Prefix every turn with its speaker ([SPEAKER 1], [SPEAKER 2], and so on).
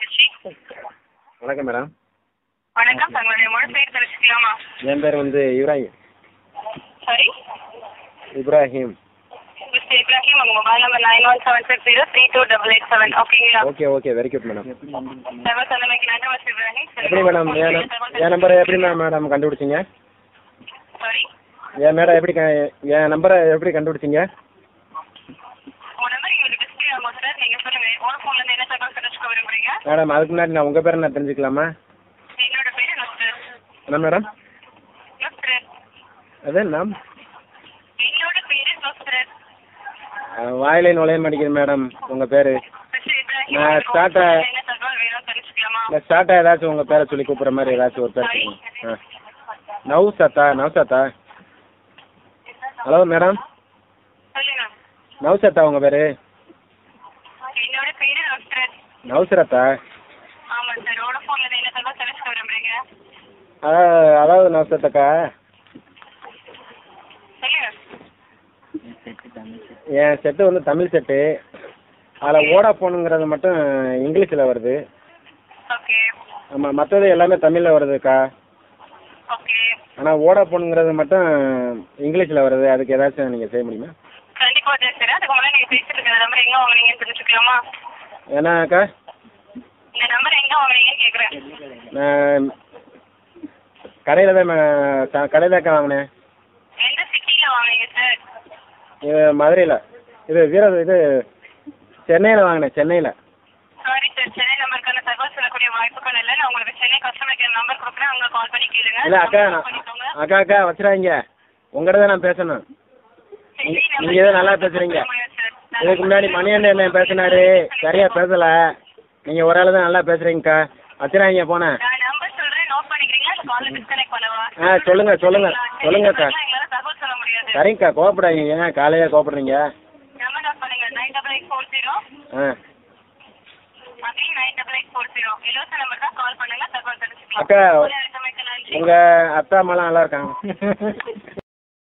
[SPEAKER 1] திருச்சி
[SPEAKER 2] வணக்கம் மேடம்
[SPEAKER 1] வணக்கம் தங்களுடைய முழு பேர் தெரிஞ்சுக்கலாமா
[SPEAKER 2] என் பேர் வந்து இப்ராஹிம்
[SPEAKER 1] சாரி
[SPEAKER 2] இப்ராஹிம்
[SPEAKER 1] மிஸ்டர் இப்ராஹிம் உங்கள் mobile number nine one seven six zero three two double eight seven ஓகேங்களா
[SPEAKER 2] okay okay very good madam
[SPEAKER 1] seven தலைமைக்கு நன்றி மிஸ்டர் இப்ராஹிம்
[SPEAKER 2] எப்படி மேடம் என் நம்- என் நம்பரை எப்படி மே- மேடம் கண்டுபிடிச்சிங்க
[SPEAKER 1] சாரி
[SPEAKER 2] என் மேடம் எப்படி க- என் நம்பரை எப்படி கண்டுபிடிச்சிங்க
[SPEAKER 1] உங்கள் நம்பர் எங்களுக்கு டிஸ்பிளே ஆகும் சார் நீங்கள் சொல்லுங்கள் உங்கள் ஃபோன்லேருந்து என்ன தகவல் தெரிஞ்சுக்க விரும்புறீங்க
[SPEAKER 2] மேடம் அதுக்கு முன்னாடி நான் உங்கள் பேரை நான் தெரிஞ்சுக்கலாமா
[SPEAKER 1] என்னோட பேர் நஸ்ரத்
[SPEAKER 2] என்ன மேடம்
[SPEAKER 1] நஸ்ரத்
[SPEAKER 2] அது நாம்
[SPEAKER 1] என்னோட பேர் நஸ்ரத்
[SPEAKER 2] வாயிலே நுழைய மாட்டேங்குது மேடம் உங்கள் பேர்
[SPEAKER 1] மிஸ்டர் இப்ராஹிம்
[SPEAKER 2] நான்
[SPEAKER 1] உங்களுக்கு
[SPEAKER 2] ஸ்டார்ட் ஆ-
[SPEAKER 1] என்ன தகவல் வேணும் தெரிஞ்சுக்கலாமா
[SPEAKER 2] இந்த ஸ்டார்ட்டாக ஏதாச்சும் உங்கள் பேரை சொல்லி கூப்பிட்ற மாதிரி ஏதாச்சும் ஒரு பேர் சொல்லுங்க ஆ நவ்சத்தா நவ்சத்தா ஹலோ மேடம்
[SPEAKER 1] சொல்லுங்க
[SPEAKER 2] நவ்சத்தா உங்கள் பேர்
[SPEAKER 1] என்னோட பேர் நஸ்ரத்
[SPEAKER 2] நவ்சரத்தா
[SPEAKER 1] ஆமாம் சார் உங்களோட ஃபோன்லேருந்து என்ன தகவல் தெரிஞ்சுக்க விரும்புறீங்க
[SPEAKER 2] அதாவது அதாவது நவ்சத்தக்கா
[SPEAKER 1] சொல்லுங்க
[SPEAKER 2] என் செட்டு வந்து தமிழ் செட்டு அதில் ஓடாஃபோனுங்கிறது மட்டும் இங்கிலீஷில் வருது
[SPEAKER 1] ஓகே
[SPEAKER 2] ஆமாம் மற்றது எல்லாமே தமிழில் வருதுக்கா
[SPEAKER 1] ஓகே
[SPEAKER 2] ஆனால் ஓடாஃபோனுங்கிறது மட்டும் இங்கிலீஷில் வருது அதுக்கு ஏதாச்சும் நீங்கள் செய்ய முடியுமா
[SPEAKER 1] கண்டிப்பா பேசுறேன் அதுக்கு முன்னாடி நீங்க பேசிட்டு இருக்கிற நம்பர் எங்க வாங்குனீங்கன்னு தெரிஞ்சுக்கலாமா
[SPEAKER 2] ஏன்னாக்கா
[SPEAKER 1] இந்த நம்பர் எங்க வாங்குனீங்கன்னு கேக்குறேன்
[SPEAKER 2] நான் கடையில் தான் கடையில் தான்க்கா வாங்கினேன்
[SPEAKER 1] எந்த சிட்டில வாங்குனீங்க சார்
[SPEAKER 2] இது மதுரையில் இது வீர இது சென்னையில் வாங்கினேன் சென்னையில்
[SPEAKER 1] சாரி சார் சென்னை நம்பருக்கான தகவல் சொல்லக்கூடிய வாய்ப்புகள் இல்லை நான் உங்களுக்கு சென்னை கஸ்டமர் கேர் நம்பர் கொடுக்குறேன் அங்க கால் பண்ணி கேளுங்க
[SPEAKER 2] இல்லை அக்கா
[SPEAKER 1] Note
[SPEAKER 2] நான்
[SPEAKER 1] பண்ணிக்கோங்க.
[SPEAKER 2] அக்கா அக்கா வச்சிடாதீங்க உங்கள்கிட்ட தான் நான் பேசணும்
[SPEAKER 1] சென்னை
[SPEAKER 2] நீங்க-
[SPEAKER 1] number
[SPEAKER 2] நீங்க ஏதோ நல்லா பேசுறீங்க.
[SPEAKER 1] sir.
[SPEAKER 2] இதுக்கு முன்னாடி மணியண்ணன் என்ன பேசினாரு சரியா பேசல நீங்க ஒரு ஆளு தான் நல்லா பேசுறீங்கக்கா வச்சிடாதீங்க போனேன்
[SPEAKER 1] நான் நம்பர் சொல்றேன் நோட் பண்ணிக்கிறீங்களா இல்ல கால் டிஸ்கனெக்ட் பண்ணவா
[SPEAKER 2] ஆ சொல்லுங்க சொல்லுங்க சொல்லுங்கக்கா
[SPEAKER 1] எங்களால தகவல் சொல்ல முடியாது
[SPEAKER 2] சரிங்கக்கா கோவப்படாதீங்க ஏன் காலையில கோவப்படுறீங்க
[SPEAKER 1] நம்பர் நோட் பண்ணுங்க nine double eight four zero
[SPEAKER 2] ஆ
[SPEAKER 1] again nine double eight four zero இலவச நம்பர் தான் கால் பண்ணுங்க தகவல் தெரிஞ்சுக்கலாம்
[SPEAKER 2] அக்கா
[SPEAKER 1] உங்களை அழைத்தமைக்கு நன்றி
[SPEAKER 2] உங்க அத்தா அம்மாலாம் நல்லா இருக்காங்க